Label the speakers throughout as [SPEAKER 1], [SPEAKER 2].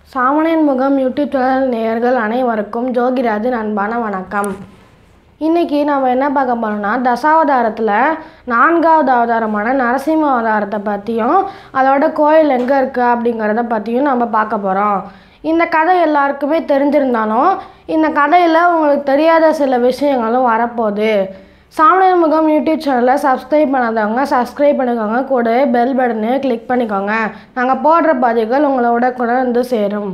[SPEAKER 1] சாமணியன் முகம் YouTube channel நேயர்கள் அனைவருக்கும் ஜோகிராஜின் அன்பான வணக்கம் இன்றைக்கி நம்ம என்ன பார்க்க போகிறோம்னா தசாவதாரத்தில் நான்காவது அவதாரமான நரசிம்ம அவதாரத்தை பற்றியும் அதோட கோயில் எங்கே இருக்குது அப்படிங்கிறத பற்றியும் நம்ம பார்க்க போகிறோம் இந்த கதை எல்லாருக்குமே தெரிஞ்சிருந்தாலும் இந்த கதையில் உங்களுக்கு தெரியாத சில விஷயங்களும் வரப்போகுது சாமணியன் முகம் யூடியூப் சேனலை சப்ஸ்கிரைப் பண்ணாதவங்க சப்ஸ்கிரைப் பண்ணிக்கோங்க கூடவே பெல் பட்டனை கிளிக் பண்ணிக்கோங்க நாங்கள் போடுற பதிவுகள் உங்களோட கூட வந்து சேரும்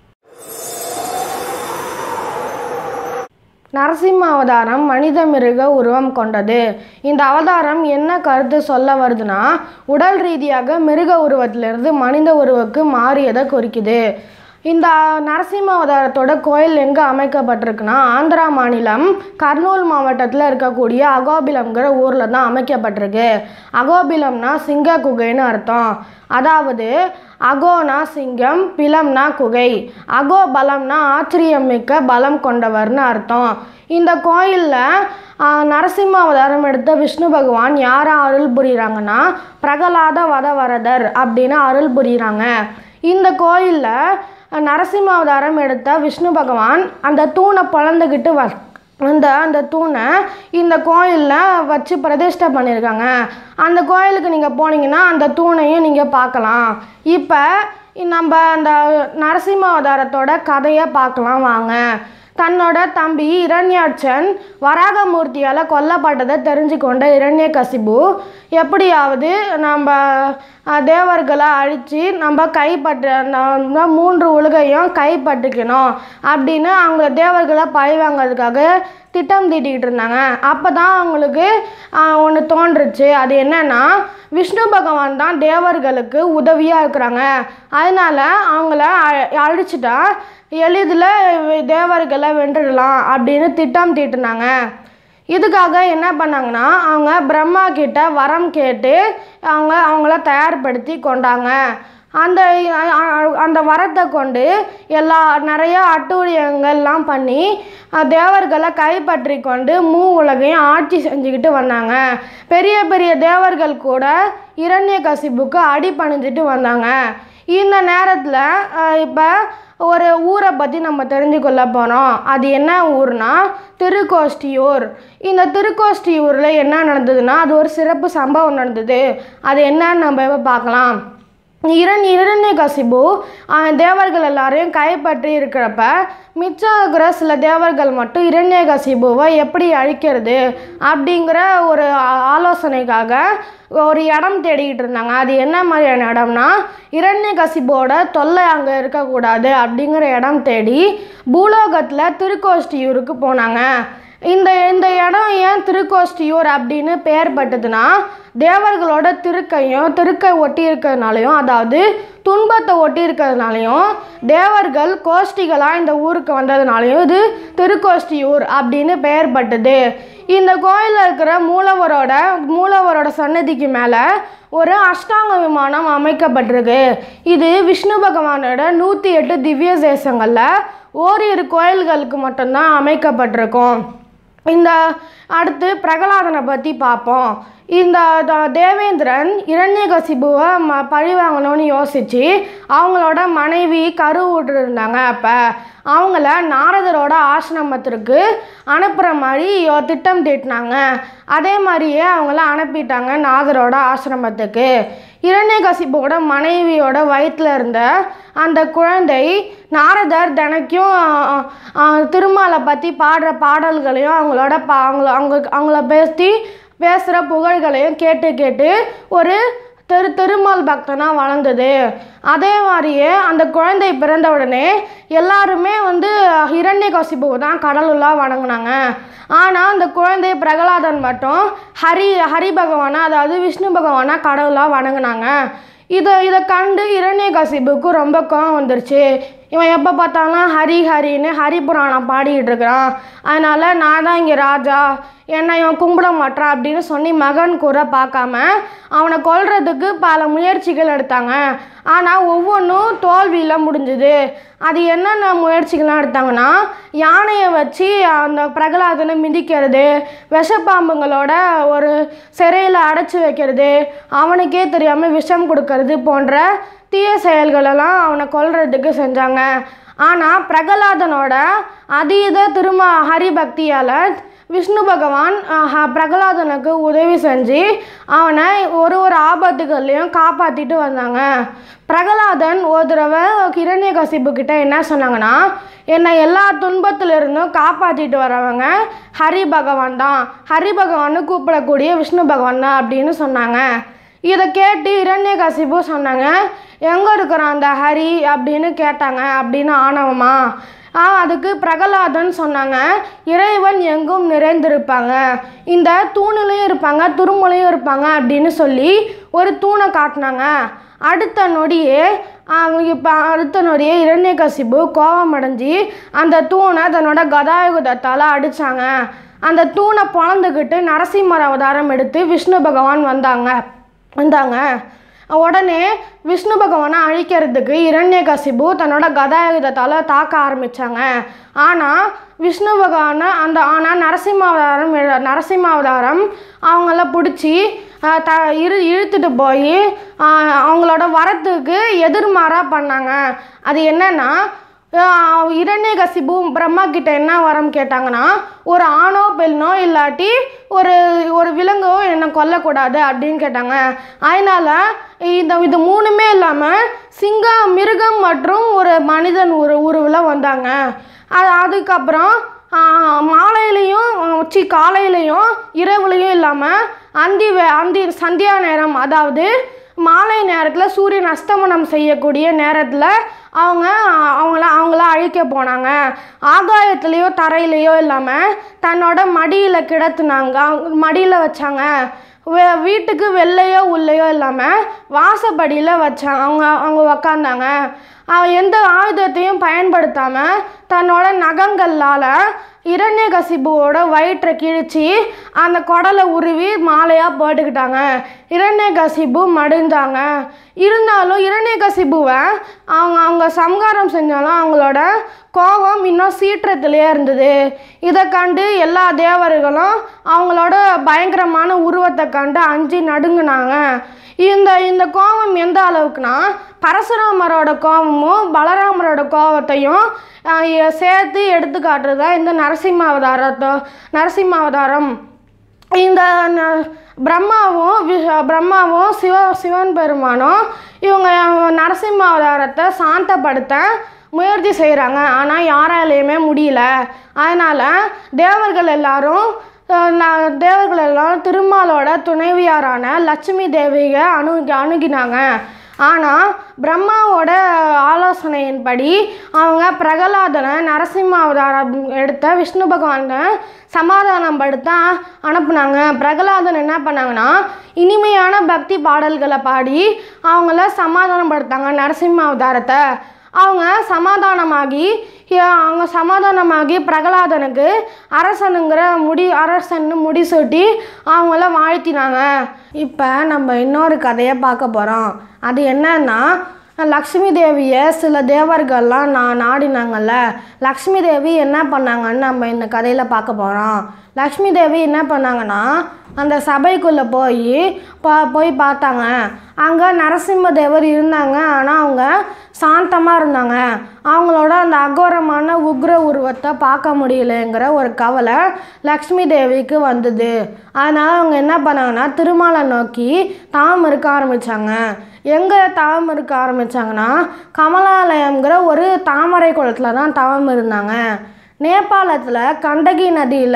[SPEAKER 1] நரசிம்ம அவதாரம் மனித மிருக உருவம் கொண்டது இந்த அவதாரம் என்ன கருத்து சொல்ல வருதுன்னா உடல் ரீதியாக மிருக உருவத்திலிருந்து மனித உருவுக்கு மாறியதை குறிக்குது இந்த நரசிம்ம அவதாரத்தோட கோயில் எங்கே அமைக்கப்பட்டிருக்குன்னா ஆந்திரா மாநிலம் கர்னூல் மாவட்டத்தில் இருக்கக்கூடிய அகோபிலம்ங்கிற ஊரில் தான் அமைக்கப்பட்டிருக்கு அகோபிலம்னா சிங்க குகைன்னு அர்த்தம் அதாவது அகோனா சிங்கம் பிலம்னா குகை அகோ பலம்னா ஆச்சரியமிக்க பலம் கொண்டவர்னு அர்த்தம் இந்த கோயிலில் நரசிம்ம அவதாரம் எடுத்த விஷ்ணு பகவான் யாரை அருள் புரிகிறாங்கன்னா பிரகலாத வதவரதர் அப்படின்னு அருள் புரிகிறாங்க இந்த கோயிலில் நரசிம்ம அவதாரம் எடுத்த விஷ்ணு பகவான் அந்த தூணை பிளந்துக்கிட்டு வ அந்த அந்த தூணை இந்த கோயிலில் வச்சு பிரதிஷ்டை பண்ணியிருக்காங்க அந்த கோயிலுக்கு நீங்கள் போனீங்கன்னா அந்த தூணையும் நீங்கள் பார்க்கலாம் இப்போ நம்ம அந்த நரசிம்ம அவதாரத்தோட கதையை பார்க்கலாம் வாங்க தன்னோட தம்பி இரண்யாட்சன் வராகமூர்த்தியால் கொல்லப்பட்டதை தெரிஞ்சு கொண்ட இரண்யகசிபு எப்படியாவது நம்ம அஹ், தேவர்களை அழித்து நம்ம கைப்பற்ற நம்ம மூன்று உலகையும் கைப்பற்றிக்கணும் அப்படின்னு அவங்க தேவர்களை பழி வாங்கிறதுக்காக திட்டம் தீட்டிக்கிட்டு இருந்தாங்க அப்போ தான் அவங்களுக்கு ஒன்று தோன்றுச்சு அது என்னன்னா விஷ்ணு பகவான் தான் தேவர்களுக்கு உதவியாக இருக்கிறாங்க அதனால அவங்கள அ- அழிச்சிட்டா எளிதில் தேவர்களை வென்றுடலாம் அப்படின்னு திட்டம் தீட்டுனாங்க இதுக்காக என்ன பண்ணாங்கன்னா அவங்க பிரம்மா கிட்ட வரம் கேட்டு அவங்க அவங்கள தயார்படுத்தி கொண்டாங்க அந்த அ- அ- அந்த வரத்தை கொண்டு எல்லா நிறைய அட்டூழியங்கள்லாம் பண்ணி அஹ், தேவர்களை கைப்பற்றி கொண்டு மூ உலகையும் ஆட்சி செஞ்சுக்கிட்டு வந்தாங்க பெரிய பெரிய தேவர்கள் கூட இரண்யகசிபுக்கு அடி பணிஞ்சிட்டு வந்தாங்க இந்த நேரத்தில் இப்போ ஒரு ஊரை பற்றி நம்ம தெரிஞ்சு கொள்ள போகிறோம் அது என்ன ஊர்னா திருக்கோஷ்டியூர் இந்த திருக்கோஷ்டியூரில் என்ன நடந்ததுன்னா அது ஒரு சிறப்பு சம்பவம் நடந்தது அது என்னன்னு நம்ம இப்போ பார்க்கலாம் இரண் இரண்யகசிபு அவன் தேவர்கள் எல்லாரையும் கைப்பற்றி இருக்கிறப்ப மிச்சம் இருக்கிற சில தேவர்கள் மட்டும் இரண்யகசிபுவை எப்படி அழிக்கிறது அப்படிங்கிற ஒரு ஆ- ஆலோசனைக்காக ஒரு இடம் தேடிக்கிட்டு இருந்தாங்க அது என்ன மாதிரியான இடம்னா இரண்யகசிபோட தொல்லை அங்கே இருக்கக்கூடாது அப்படிங்கிற இடம் தேடி பூலோகத்தில் திருக்கோஷ்டியூருக்கு போனாங்க இந்த இந்த இடம் ஏன் திருக்கோஷ்டியூர் அப்படின்னு பெயர் பட்டதுன்னா தேவர்களோட திருக்கையும் திருக்கை ஒட்டி இருக்கிறதுனாலையும் அதாவது துன்பத்தை ஒட்டி இருக்கிறதுனாலையும் தேவர்கள் கோஷ்டிகளாக இந்த ஊருக்கு வந்ததுனாலையும் இது திருக்கோஷ்டியூர் அப்படின்னு பெயர் பட்டது இந்த கோயிலில் இருக்கிற மூலவரோட மூலவரோட சன்னதிக்கு மேலே ஒரு அஷ்டாங்க விமானம் அமைக்கப்பட்டிருக்கு இது விஷ்ணு பகவானோட நூற்றி எட்டு திவ்ய தேசங்களில் ஓரிரு கோயில்களுக்கு மட்டும்தான் அமைக்கப்பட்டிருக்கும் இந்த அடுத்து பிரகலாதனை பற்றி பார்ப்போம் இந்த த- தேவேந்திரன் இரண்யகசிபுவை ம பழி வாங்கணும்னு யோசித்து அவங்களோட மனைவி கருவுற்று இருந்தாங்க அப்போ அவங்கள நாரதரோட ஆசிரமத்திற்கு அனுப்புகிற மாதிரி யோ- திட்டம் தீட்டினாங்க அதே மாதிரியே அவங்கள அனுப்பிட்டாங்க நாரதரோட ஆசிரமத்துக்கு இரண்யகசிபுவோட மனைவியோட வயிற்றில் இருந்த அந்த குழந்தை நாரதர் தினைக்கும் அஹ், அஹ், திருமாலை பற்றி பாடுற பாடல்களையும் அவங்களோட பா அவங்கள அவங்க அவங்கள பேசி பேசுகிற புகழ்களையும் கேட்டு கேட்டு ஒரு திரு திருமால் பக்தனாக வளர்ந்தது அதே மாதிரியே அந்த குழந்தை பிறந்த உடனே எல்லாருமே வந்து இரண்யகசிபுவை தான் கடவுளாக வணங்குனாங்க ஆனால் அந்த குழந்தை பிரகலாதன் மட்டும் ஹரி ஹரி பகவானா அதாவது விஷ்ணு பகவானா கடவுளாக வணங்குனாங்க இதை இதை கண்டு இரண்யகசிபுக்கு ரொம்ப கோவம் வந்துருச்சு இவன் எப்போ பார்த்தாலும் ஹரி ஹரின்னு ஹரி புராணம் பாடிக்கிட்டு இருக்கிறான் அதனால் நான் தான் இங்கே ராஜா என்னை இவன் கும்பிட மாட்டான் அப்படின்னு சொல்லி மகன் கூற பார்க்காம அவனை கொல்றதுக்கு பல முயற்சிகள் எடுத்தாங்க ஆனால் ஒவ்வொன்றும் தோல்வியில் முடிஞ்சுது அது என்னென்ன முயற்சிகள்லாம் எடுத்தாங்கன்னா யானையை வச்சு அந்த பிரகலாதனை மிதிக்கிறது விஷப்பாம்புங்களோட ஒரு சிறையில் அடைச்சி வைக்கிறது அவனுக்கே தெரியாமல் விஷம் கொடுக்கறது போன்ற தீய செயல்களெல்லாம் அவனை கொல்றதுக்கு செஞ்சாங்க ஆனால் பிரகலாதனோட அதீத திரும்ப ஹரிபக்தியால் விஷ்ணு பகவான் ஆஹ், பிரகலாதனுக்கு உதவி செஞ்சு அவனை ஒரு ஒரு ஆபத்துகள்லையும் காப்பாற்றிட்டு வந்தாங்க பிரகலாதன் ஒரு தடவை கிரண்யகசிப்பு கிட்ட என்ன சொன்னாங்கன்னா என்னை எல்லா துன்பத்திலிருந்தும் காப்பாற்றிட்டு வரவங்க ஹரி பகவான் தான் ஹரி பகவான்னு கூப்பிடக்கூடிய விஷ்ணு பகவான் தான் அப்படின்னு சொன்னாங்க இதை கேட்டு இரண்யகசிப்பு சொன்னாங்க எங்கே இருக்கிறான் அந்த ஹரி அப்படின்னு கேட்டாங்க அப்படின்னு ஆணவமா ஆ அதுக்கு பிரகலாதன் சொன்னாங்க இறைவன் எங்கும் நிறைந்திருப்பாங்க இந்த தூணுலையும் இருப்பாங்க துருமுலையும் இருப்பாங்க அப்படின்னு சொல்லி ஒரு தூணை காட்டினாங்க அடுத்த நொடியே இப்போ அடுத்த நொடியே இரண்யகசிபு கோபம் அடைஞ்சு அந்த தூணை தன்னோட கதாயுதத்தால் அடித்தாங்க அந்த தூணை பொழந்துக்கிட்டு நரசிம்மர் அவதாரம் எடுத்து விஷ்ணு பகவான் வந்தாங்க வந்தாங்க உடனே விஷ்ணு பகவானை அழிக்கிறதுக்கு இரண்யகசிபு தன்னோட கதாயுதத்தால் தாக்க ஆரம்பித்தாங்க ஆனால் விஷ்ணு பகவானை அந்த ஆனால் நரசிம்மாவதாரம் எ- நரசிம்மாவதாரம் அவங்கள பிடிச்சி த இழு இழுத்துட்டு போய் அவங்களோட வரத்துக்கு எதிர்மாறாக பண்ணாங்க அது என்னன்னா ஆஹ் இரண்யகசிபு பிரம்மா கிட்ட என்ன வரம் கேட்டாங்கன்னா ஒரு ஆணோ பெண்ணோ இல்லாட்டி ஒரு ஒரு விலங்கோ என்னை கொல்லக்கூடாது அப்படின்னு கேட்டாங்க அதனால இந்த இது மூணுமே இல்லாமல் சிங்கம் மிருகம் மற்றும் ஒரு மனிதன் உரு உருவில் வந்தாங்க அது அதுக்கப்புறம் ஆஹ் மாலையிலையும் சி காலையிலையும் இரவுலையும் இல்லாமல் அந்தி வே அந்தி சந்தியா நேரம் அதாவது மாலை நேரத்தில் சூரியன் அஸ்தமனம் செய்யக்கூடிய நேரத்தில் அவங்க அவங்கள அவங்கள அழிக்க போனாங்க ஆகாயத்துலேயோ தரையிலையோ இல்லாமல் தன்னோட மடியில் கிடத்துனாங்க அவங்க மடியில் வச்சாங்க வே வீட்டுக்கு வெளிலையோ உள்ளேயோ இல்லாமல் வாசப்படியில் வச்சாங்க அவங்க அவங்க உக்காந்தாங்க அவன் எந்த ஆயுதத்தையும் பயன்படுத்தாமல் தன்னோட நகங்களால் இரண்யகசிபுவோட வயிற்றை கிழிச்சு அந்த குடலை உருவி மாலையாக போட்டுக்கிட்டாங்க இரண்யகசிபு மடிந்தாங்க இருந்தாலும் இரண்யகசிபுவை அவங்க அவங்க சம்காரம் செஞ்சாலும் அவங்களோட கோபம் இன்னும் சீற்றத்திலே இருந்தது இதை கண்டு எல்லா தேவர்களும் அவங்களோட பயங்கரமான உருவத்தை கண்டு அஞ்சு நடுங்குனாங்க இந்த இந்த கோபம் எந்த அளவுக்குனா பரசுராமரோட கோபமும் பலராமரோட கோபத்தையும் ஆஹ், எ- சேர்த்து எடுத்து காட்டுறதா இந்த நரசிம்ம அவதாரத்தோ நரசிம்ம அவதாரம் இந்த ந- பிரம்மாவும் வி- பிரம்மாவும் சிவ சிவன் பெருமானும் இவங்க நரசிம்ம அவதாரத்தை சாந்தப்படுத்த முயற்சி செய்கிறாங்க ஆனால் யாராலையுமே முடியல அதனால் தேவர்கள் எல்லாரும் அஹ், ந- தேவர்கள் எல்லாரும் திருமாலோட துணைவியாரான லட்சுமி தேவியை அணு அணுகினாங்க ஆனால் பிரம்மாவோட ஆலோசனையின்படி அவங்க பிரகலாதனை நரசிம்ம அவதாரம் எடுத்த விஷ்ணு பகவானை சமாதானம் படுத்த அனுப்புனாங்க பிரகலாதன் என்ன பண்ணாங்கன்னா இனிமையான பக்தி பாடல்களை பாடி அவங்கள சமாதானம் படுத்தாங்க நரசிம்ம அவதாரத்தை அவங்க சமாதானமாகி ய- அவங்க சமாதானமாகி பிரகலாதனுக்கு அரசனுங்கிற முடி அரசன்னு முடிசூட்டி அவங்கள வாழ்த்தினாங்க இப்போ நம்ம இன்னொரு கதையை பார்க்க போகிறோம் அது என்னன்னா லக்ஷ்மி தேவியை சில தேவர்கள்லாம் நான் நாடினாங்கல்ல லக்ஷ்மி தேவி என்ன பண்ணாங்கன்னு நம்ம இந்த கதையில் பார்க்க போகிறோம் லக்ஷ்மி தேவி என்ன பண்ணாங்கன்னா அந்த சபைக்குள்ளே போய் பா போய் பார்த்தாங்க அங்கே நரசிம்ம தேவர் இருந்தாங்க ஆனால் அவங்க சாந்தமாக இருந்தாங்க அவங்களோட அந்த அகோரமான உக்ர உருவத்தை பார்க்க முடியலைங்கிற ஒரு கவலை லக்ஷ்மி தேவிக்கு வந்தது அதனால் அவங்க என்ன பண்ணாங்கன்னா திருமாலை நோக்கி தாம் இருக்க ஆரம்பித்தாங்க எங்கே தவம் இருக்க ஆரம்பித்தாங்கன்னா கமலாலயம்ங்கிற ஒரு தாமரை குளத்தில் தான் தவம் இருந்தாங்க நேபாளத்தில் கண்டகி நதியில்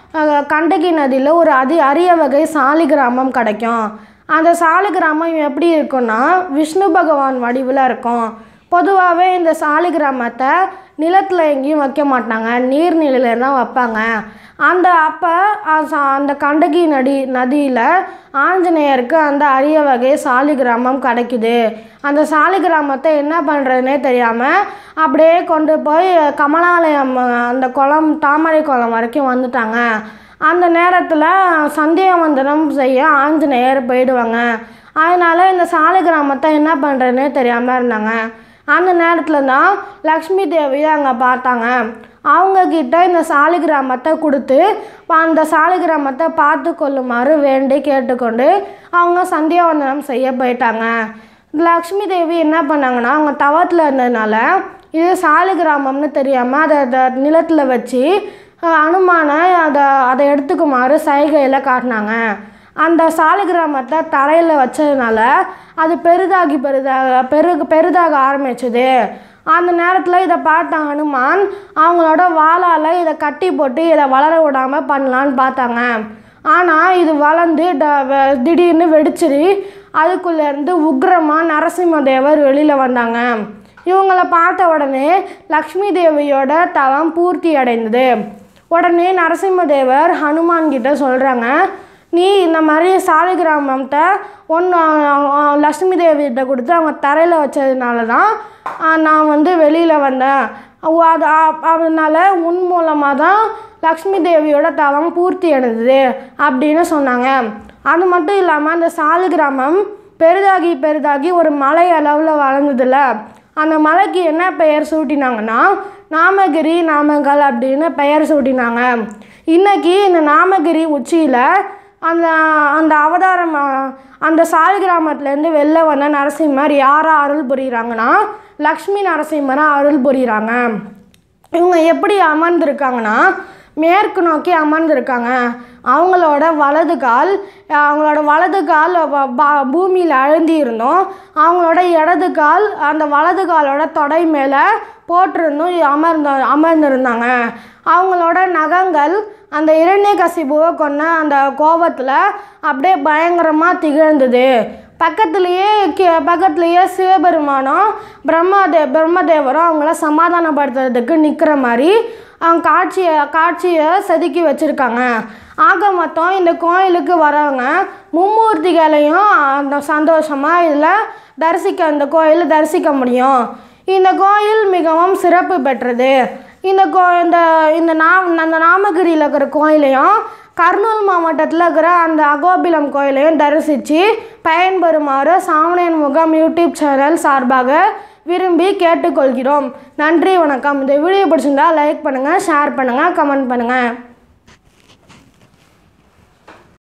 [SPEAKER 1] கண்டகி நதியில் ஒரு அதி அரிய வகை சாலி கிராமம் கிடைக்கும் அந்த சாலி கிராமம் எப்படி இருக்கும்னா விஷ்ணு பகவான் வடிவில் இருக்கும் பொதுவாகவே இந்த சாலி கிராமத்தை நிலத்தில் எங்கேயும் வைக்க மாட்டாங்க நீர்நிலையில தான் வைப்பாங்க அந்த அப்போ அந்த கண்டகி நதி நதியில் ஆஞ்சநேயருக்கு அந்த அரிய வகை சாலி கிராமம் கிடைக்குது அந்த சாலி கிராமத்தை என்ன பண்ணுறதுனே தெரியாமல் அப்படியே கொண்டு போய் கமலாலயம் அந்த குளம் தாமரை குளம் வரைக்கும் வந்துட்டாங்க அந்த நேரத்தில் சந்தியாவந்தனம் செய்ய ஆஞ்சநேயர் போயிடுவாங்க அதனால் இந்த சாலி கிராமத்தை என்ன பண்ணுறதுனே தெரியாமல் இருந்தாங்க அந்த நேரத்தில் தான் லக்ஷ்மி தேவியை அங்கே பார்த்தாங்க அவங்க கிட்ட இந்த சாலி கிராமத்தை கொடுத்து அந்த சாலி கிராமத்தை பார்த்து கொள்ளுமாறு வேண்டி கேட்டுக்கொண்டு அவங்க சந்தியாவந்தனம் செய்ய போயிட்டாங்க லக்ஷ்மி தேவி என்ன பண்ணாங்கன்னா அவங்க தவத்தில் இருந்ததுனால இது சாலி கிராமம்னு தெரியாமல் அதை அதை நிலத்தில் வச்சு அஹ், அனுமானை அதை அதை எடுத்துக்குமாறு சைகையில் காட்டினாங்க அந்த சாலி கிராமத்தை தரையில் வச்சதுனால அது பெரிதாகி பெரிதாக பெருகு பெரிதாக ஆரம்பிச்சது அந்த நேரத்தில் இதை பார்த்த ஹனுமான் அவங்களோட வாளால் இதை கட்டி போட்டு இதை வளர விடாமல் பண்ணலான்னு பார்த்தாங்க ஆனால் இது வளர்ந்து ட வ- திடீர்னு வெடிச்சிரு அதுக்குள்ளேருந்து உக்ரமாக நரசிம்மதேவர் வெளியில் வந்தாங்க இவங்கள பார்த்த உடனே லக்ஷ்மி தேவியோட தவம் பூர்த்தி அடைந்தது உடனே நரசிம்மதேவர் ஹனுமான் கிட்ட சொல்கிறாங்க நீ இந்த மாதிரி சாலை கிராமத்தை ஒன்று லக்ஷ்மி தேவிகிட்ட கொடுத்து அவங்க தரையில் வச்சதுனால தான் ஆ, நான் வந்து வெளியில் வந்தேன் அவ- அது அ- அதனால உன் மூலமாக தான் லக்ஷ்மி தேவியோட தவம் பூர்த்தி அடைந்தது அப்படின்னு சொன்னாங்க அது மட்டும் இல்லாமல் அந்த சாலு கிராமம் பெரிதாகி பெரிதாகி ஒரு மலை அளவில் வளர்ந்ததில்ல அந்த மலைக்கு என்ன பெயர் சூட்டினாங்கன்னா நாமகிரி நாமக்கல் அப்படின்னு பெயர் சூட்டினாங்க இன்னைக்கு இந்த நாமகிரி உச்சியில் அந்த அந்த அவதாரம் ஆ, அந்த சால் கிராமத்துலேருந்து வெளில வந்த நரசிம்மர் யாரா அருள் புரியுறாங்கன்னா லக்ஷ்மி நரசிம்மரை அருள் புரியுறாங்க இவங்க எப்படி அமர்ந்திருக்காங்கன்னா மேற்கு நோக்கி அமர்ந்திருக்காங்க அவங்களோட வலது கால் அவங்களோட வலது கால் வ- ப- பூமியில் அழுந்தி இருந்தோம் அவங்களோட இடது கால் அந்த வலது காலோட தொடை மேலே போட்டிருந்தும் அமர்ந்த அமர்ந்திருந்தாங்க அவங்களோட நகங்கள் அந்த இரண்டே கசிபுவை கொன்ன அந்த கோபத்தில் அப்படியே பயங்கரமாக திகழ்ந்தது பக்கத்துலேயே கி- பக்கத்துலேயே சிவபெருமானும் பிரம்மாதே பிரம்மதேவரும் அவங்கள சமாதானப்படுத்துறதுக்கு நிற்கிற மாதிரி அவங்க காட்சியை காட்சியை செதுக்கி வச்சுருக்காங்க ஆக மொத்தம் இந்த கோயிலுக்கு வரவங்க மும்மூர்த்திகளையும் அந்த சந்தோஷமாக இதில் தரிசிக்க இந்த கோயிலில் தரிசிக்க முடியும் இந்த கோயில் மிகவும் சிறப்பு பெற்றது இந்த கோ இந்த இந்த நா அந்த நாமகிரியில் இருக்கிற கோயிலையும் கர்னூல் மாவட்டத்தில் இருக்கிற அந்த அகோபிலம் கோயிலையும் தரிசித்து பயன்பெறுமாறு சாமணியன் முகம் யூடியூப் சேனல் சார்பாக விரும்பி கேட்டுக்கொள்கிறோம் நன்றி வணக்கம் இந்த வீடியோ பிடிச்சிருந்தா லைக் பண்ணுங்கள் ஷேர் பண்ணுங்கள் கமெண்ட் பண்ணுங்கள்